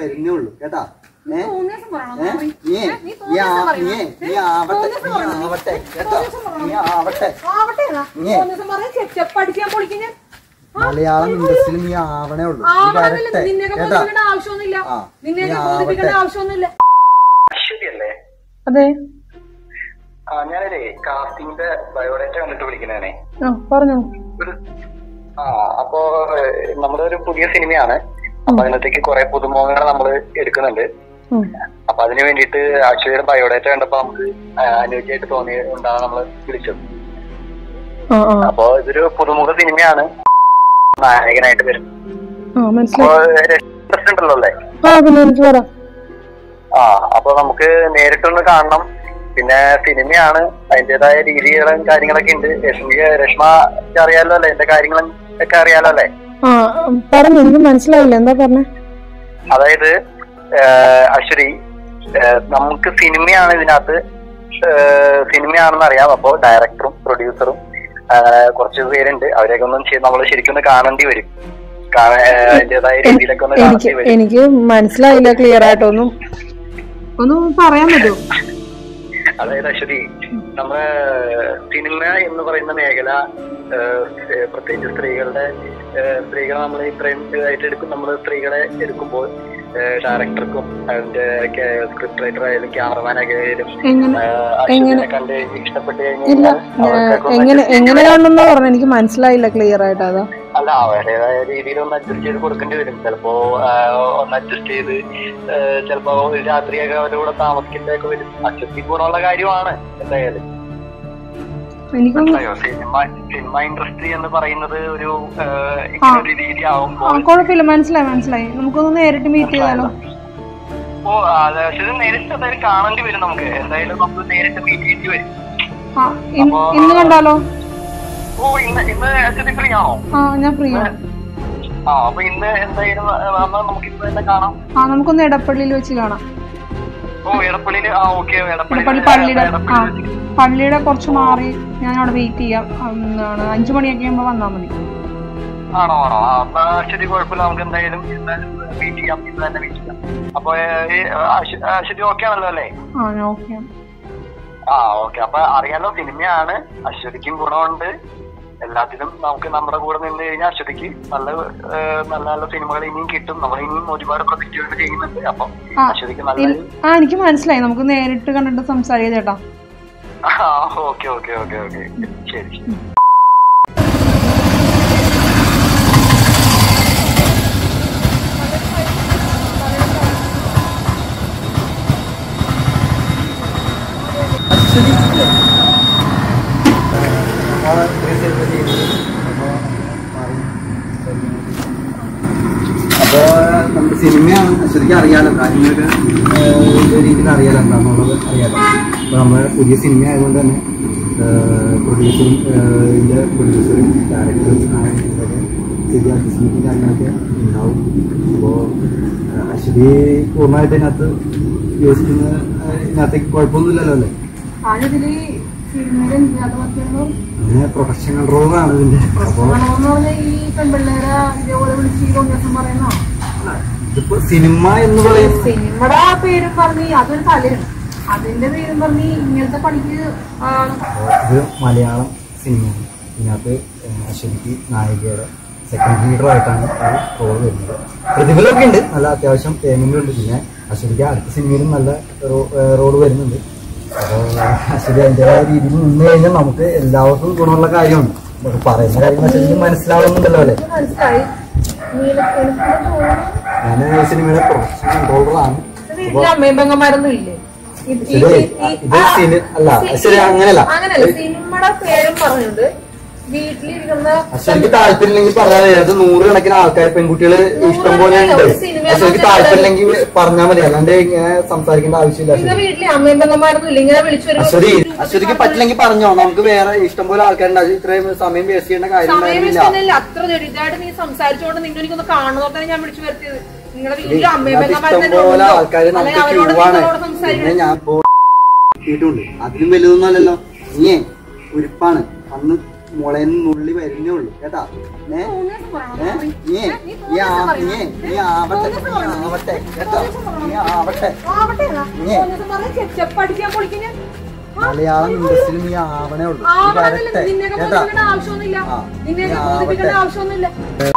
വരുന്നേ ഉള്ളൂ കേട്ടാ ഏ തോന്നിയ ദിവസം പറയണം, ഏ? മാറി. നീ ഏ, നീ നീ തോന്നിയ ആ- ദിവസം നീ പറയണം. നീ ഏ, ആവട്ടെ തോന്നിയ ദിവസം നീ പറയണം. ആവട്ടെ കേട്ടോ തോന്നിയ ദിവസം പറയണം. നീ ആവട്ടെ ആവട്ടെ എന്നാ. നീ. തോന്നിയ ദിവസം പറയും, ചെപ്പ് ചെപ്പ് അടിക്കാൻ പൊളിക്കും ഞാൻ. മലയാളം ഇൻഡസ്ട്രിയിൽ നീ ആവണേ ഉള്ളൂ നീ ആവണമെന്നില്ല, വരട്ടെ നിന്നെയൊക്കെ കേട്ടാ ബോധിപ്പിക്കേണ്ട ആവശ്യമൊന്നുമില്ല ആ, നിന്നെയൊക്കെ നീ ബോധിപ്പിക്കേണ്ട ആവട്ടെ. ആവശ്യമൊന്നുമില്ല അശ്വതിയല്ലേ അതെ ആ ഞാനേ കാസ്റ്റിംഗിന്റെ ബയോഡേറ്റ കണ്ടിട്ട് വിളിക്കുന്നതാണേ ആ പറഞ്ഞോ ഒരു ആ അപ്പോ ഏഹ്, നമ്മുടെ ഒരു പുതിയ സിനിമയാണ് അപ്പൊ അതിനകത്തേക്ക് കുറെ പുതുമുഖങ്ങൾ നമ്മൾ എടുക്കുന്നുണ്ട് ഉം. അപ്പൊ അതിന് വേണ്ടിയിട്ട് അശ്വതിയുടെ ബയോഡേറ്റ കണ്ടപ്പോ നമുക്ക് ആ, അനുയോജ്യമായിട്ട് തോന്നി ഉണ്ടാണ് നമ്മൾ വിളിച്ചത് ആ ആ അപ്പൊ ഇതൊരു പുതുമുഖ സിനിമയാണ് നായകനായിട്ട് വരും ആ അപ്പൊ മനസ്സിലായി ഇൻട്രസ്റ്റ് ഉണ്ടല്ലോ അല്ലേ ആ പിന്നെ എനിക്ക് പറയാം ആ അപ്പൊ നമുക്ക് നേരിട്ടൊന്ന് കാണണം പിന്നെ സിനിമയാണ് അതിന്റേതായ രീതികളും കാര്യങ്ങളൊക്കെ ഉണ്ട് രശ്മിക്ക് രശ്മ അറിയാലോ അല്ലേ എന്റെ കാര്യങ്ങളും ഒക്കെ അറിയാലോ അല്ലേ ആ പറഞ്ഞു എനിക്ക് മനസ്സിലായില്ല എന്താ പറഞ്ഞേ അതായത് ഏഹ്, അശ്വതി ഏഹ്, നമുക്ക് സിനിമയാണ് ഇതിനകത്ത് ഏഹ്, സിനിമയാണെന്ന് അറിയാം അപ്പോ ഡയറക്ടറും പ്രൊഡ്യൂസറും അങ്ങനെ കുറച്ച് പേരുണ്ട് അവരെയൊക്കെ ഒന്നും നമ്മൾ ശരിക്കും ഒന്ന് കാണേണ്ടി വരും കാണാൻ ഏഹ്, അതിന്റേതായ രീതിയിലൊക്കെ ഒന്ന് എനിക്ക് കാണേണ്ടി വരും എനിക്ക് മനസ്സിലായില്ല ക്ലിയർ ആയിട്ടൊന്നും ഒന്ന് പറയാൻ പറ്റുമോ അതായത് അശ്വതി നമ്മുടെ സിനിമ എന്ന് പറയുന്ന മേഖല ഏഹ്, ഏഹ്, പ്രത്യേകിച്ച് സ്ത്രീകളുടെ ഏഹ്, സ്ത്രീകളെ നമ്മൾ ഇത്രയും ഇതായിട്ട് എടുക്കും നമ്മൾ സ്ത്രീകളെ എടുക്കുമ്പോൾ ഡയറക്ടർക്കും അതിന്റെ സ്ക്രിപ്റ്റ് റൈറ്റർ ആയാലും ക്യാമറമാൻ ആയാലും എങ്ങനെ ഏഹ്, അശ്വതിനെ കണ്ട് ഇഷ്ടപ്പെട്ട് ഇല്ല കഴിഞ്ഞാൽ ഞാൻ അവർക്കൊക്കെ ഒന്ന് എങ്ങനെ adjust ചെയ്ത് എങ്ങനെയാണെന്ന് പറഞ്ഞു എനിക്ക് മനസ്സിലായില്ല ക്ലിയർ ആയിട്ട് അതാ അല്ല അവരുടേതായ രീതിയിൽ ഒന്ന് അഡ്ജസ്റ്റ് ചെയ്ത് കൊടുക്കേണ്ടി വരും ചിലപ്പോ ആഹ്, ഒന്ന് അഡ്ജസ്റ്റ് ചെയ്ത് ആഹ്, ചിലപ്പോ ഒരു രാത്രിയൊക്കെ അവരുടെ കൂടെ താമസിക്കേണ്ടതൊക്കെ വരും അഡ്ജസ്റ്റ് ഗുണമുള്ള കാര്യമാണ് എന്തായാലും എനിക്കൊന്നും മനസ്സിലായോ സിനിമ സിനിമ ഇൻഡസ്ട്രി എന്ന് പറയുന്നത് ഒരു ആഹ്, ഇങ്ങനെ ഒരു രീതി ആ ആവുമ്പോൾ കുഴപ്പമില്ല മനസ്സിലായി മനസ്സിലായി നമുക്കൊന്ന് നേരിട്ട് മീറ്റ് ചെയ്താലോ ഓ അത് പക്ഷേ നേരിട്ട് എന്തായാലും കാണേണ്ടി വരും നമുക്ക് എന്തായാലും നമുക്ക് നേരിട്ട് മീറ്റ് ചെയ്യേണ്ടി വരും ആ ഇന്ന് ഇന്ന് കണ്ടാലോ ഓ ഇന്ന് ഇന്ന് ആക്ച്വലി ഫ്രീ ആണോ ആ ഞാൻ ഫ്രീ ആണ് ആ അപ്പൊ ഇന്ന് എന്തായാലും ആ, വന്നാൽ നമുക്ക് ഇന്ന് തന്നെ കാണാം ആ നമുക്കൊന്ന് ഇടപ്പള്ളിയിൽ വെച്ച് കാണാം ഓ എടപ്പള്ളിയില് ആ ഓക്കെ ഇടപ്പള്ളി എടപ്പള്ളി പള്ളിയുടെ ആ പള്ളിയുടെ കുറച്ച് മാറി ഞാൻ അവിടെ വെയിറ്റ് ചെയ്യാം എന്താണ് അഞ്ചു മണിയൊക്കെ ആകുമ്പോൾ വന്നാൽ മതി ആണോ ആണോ ആ, അപ്പൊ ശരി കുഴപ്പമില്ല നമുക്ക് എന്തായാലും ഇന്ന് മീറ്റ് ചെയ്യാം ഇന്ന് തന്നെ മീറ്റ് ചെയ്യാം അപ്പൊ ശരി ഓക്കെ ആണല്ലോ അല്ലേ ആ ഞാൻ ഓക്കെ ആ ഓക്കെ അപ്പൊ അറിയാലോ സിനിമയാണ് അശ്വതിക്കും ഗുണമുണ്ട് എല്ലാത്തിലും നമുക്ക് നമ്മുടെ കൂടെ നിന്ന് കഴിഞ്ഞാൽ അശ്വതിക്ക് നല്ല ഏഹ്, നല്ല നല്ല സിനിമകൾ ഇനിയും കിട്ടും നമ്മൾ ഇനിയും ഒരുപാട് പ്രൊജക്റ്റുകൾ ചെയ്യുന്നുണ്ട് അപ്പൊ ആ. അശ്വതിക്ക് നല്ല ആ എനിക്ക് മനസ്സിലായി നമുക്ക് നേരിട്ട് കണ്ടിട്ട് സംസാരിക്കാം ചേട്ടാ ആ ഓക്കെ ഓക്കെ ഓക്കെ ഓക്കെ ശരി ശരി അശ്വതി ഇല്ലേ? നമ്മള് ഒരു സിനിമ ചെയ്തു. അപ്പൊ മാറി. അപ്പൊ നമ്മുടെ സിനിമയാണ് അശ്വതിക്ക് അറിയാലോ കാര്യങ്ങളൊക്കെ ഏഹ്, ഒരു രീതിയിൽ അറിയാലോ എന്താണെന്നുള്ളത് അറിയാലോ അപ്പൊ നമ്മുടെ പുതിയ സിനിമ ആയതുകൊണ്ട് തന്നെ പ്രൊഡ്യൂസറും ഇതിന്റെ പ്രൊഡ്യൂസറും ഡയറക്ടറും ഇതൊക്കെ ചെറിയ അഡ്ജസ്റ്റ്മെന്റും കാര്യങ്ങളൊക്കെ ഉണ്ടാവും അപ്പോൾ അശ്വതി പൂർണ്ണമായിട്ട് ഇതിനകത്ത് യോജിക്കുന്ന ഏഹ്, ഇതിനകത്തേക്ക് കുഴപ്പമൊന്നുമില്ലല്ലോ അല്ലേ അതില് സിനിമയിൽ എന്തിനകത്ത് പറ്റുള്ളൂ അങ്ങനെ പ്രൊഡക്ഷൻ കൺട്രോളറാണ് ഇതിന്റെ അപ്പോൾ എന്ന് പറഞ്ഞാൽ ഈ പെൺപിള്ളേരെ ഇതേപോലെ വിളിച്ച് ഈ ദിവസം പറയുന്നോ ഇതിപ്പോ സിനിമ എന്ന് പറയുന്നത് സിനിമയുടെ പേരും പറഞ്ഞ് അതൊരു കലയാണ് അതിന്റെ പേരും പറഞ്ഞ് ഇങ്ങനത്തെ പണിക്ക് ആ, ഇത് മലയാളം സിനിമയാണ് ഇതിനകത്ത് ഏഹ്, അശ്വതിക്ക് നായികയുടെ സെക്കൻഡ് ലീഡർ ആയിട്ടാണ് ഒരു റോൾ വരുന്നത് പ്രതിഫലമൊക്കെ ഉണ്ട് നല്ല അത്യാവശ്യം പേയ്മെന്റും ഉണ്ട് പിന്നെ അശ്വതിക്ക് അടുത്ത സിനിമയിലും നല്ല റോൾ വരുന്നുണ്ട് അപ്പോൾ അശ്വതി അതിൻ്റെതായ രീതിയിൽ നിന്ന് കഴിഞ്ഞാൽ നമുക്ക് എല്ലാവർക്കും ഗുണമുള്ള കാര്യമാണ് നമുക്ക് പറയുന്ന കാര്യങ്ങൾ അശ്വതിക്ക് മനസ്സിലാവുന്നുണ്ടല്ലോ അല്ലേ ഇത് മനസ്സിലായി നീല- എനിക്ക് തോന്നുന്നു ഞാൻ ഈ സിനിമയുടെ പ്രൊഡക്ഷൻ കൺട്രോളറാണ് ഇത് വീട്ടിലെ അമ്മയും പെങ്ങന്മാരൊന്നും ഇല്ലേ ഇത് ഈ- ശരി ഈ- ഈ- ഇത് ആ, സിനി അല്ല സി- ശരി അങ്ങനെയല്ല അങ്ങനെയല്ല സിനിമയുടെ പേരും പറഞ്ഞുണ്ട് വീട്ടിലിരിക്കുന്ന അശ്വതിക്ക് താല്പര്യമില്ലെങ്കിൽ പറയാതെ അത് നൂറുകണക്കിന് ആൾക്കാർ പെൺകുട്ടികള് ഇഷ്ടം പോലെ ഉണ്ട് ഒരു സിനിമ അശ്വതിക്ക് താല്പര്യമില്ലെങ്കിൽ പറഞ്ഞാൽ മതി അല്ലാണ്ട് ഇങ്ങനെ സംസാരിക്കേണ്ട ആവശ്യമില്ല പിന്നെ അശ്വതി വീട്ടിലെ അമ്മയും പെങ്ങന്മാരൊന്നും ഇല്ല ഇങ്ങനെ വിളിച്ചു അശ്വതി അശ്വതിക്ക് പറ്റില്ലെങ്കിൽ പറഞ്ഞോ നമുക്ക് വേറെ ഇഷ്ടം പോലെ ആൾക്കാരുണ്ട് അത് ഇത്രയും സമയം വേസ്റ്റ് ചെയ്യേണ്ട കാര്യം സമയം ഉണ്ടായിരുന്നില്ല വെച്ചില്ല അത്ര ജഡിതായിട്ട് നീ സംസാരിച്ചോണ്ട് നിന്നെ എനിക്കൊന്ന് കാണുന്നോട്ടാണ് ഞാൻ വിളിച്ചു വരുത്തിയത് നിങ്ങളുടെ വീട്ടിലെ അമ്മയും ഇതിനകത്ത് പെങ്ങന്മാരും ഇഷ്ടം തന്നെ പോലെ ഉണ്ടോ? ആൾക്കാർ അല്ലെങ്കിൽ നമുക്ക് അവരോട് ക്യൂ ആണ് നിങ്ങളോട് പിന്നെ സംസാരിക്കണം ഞാൻ കിട്ടിയിട്ടുണ്ട് അതിലും വലുതൊന്നും അല്ലല്ലോ നീ ഉരുപ്പാണ് അന്ന് മുളയിൽ നുള്ളി വരുന്നേ ഉള്ളൂ കേട്ടാ ഏ ഏ? നീ നീ ആ- നീ നീ ആവട്ടെ നീ ആവട്ടെ കേട്ടോ നീ ആവട്ടെ നീ ചെപ്പടിക്കാൻ പൊളിക്കാൻ മലയാളം ഇൻഡസ്ട്രിയിൽ നീ ആവണേ ഉള്ളൂ നീ വരട്ടെ നിന്നെ കേട്ടാ ആവശ്യമൊന്നുമില്ല ആ. നിന്നെ നീ ബോധിപ്പിക്കേണ്ട ആവട്ടെ. ആവശ്യമൊന്നുമില്ല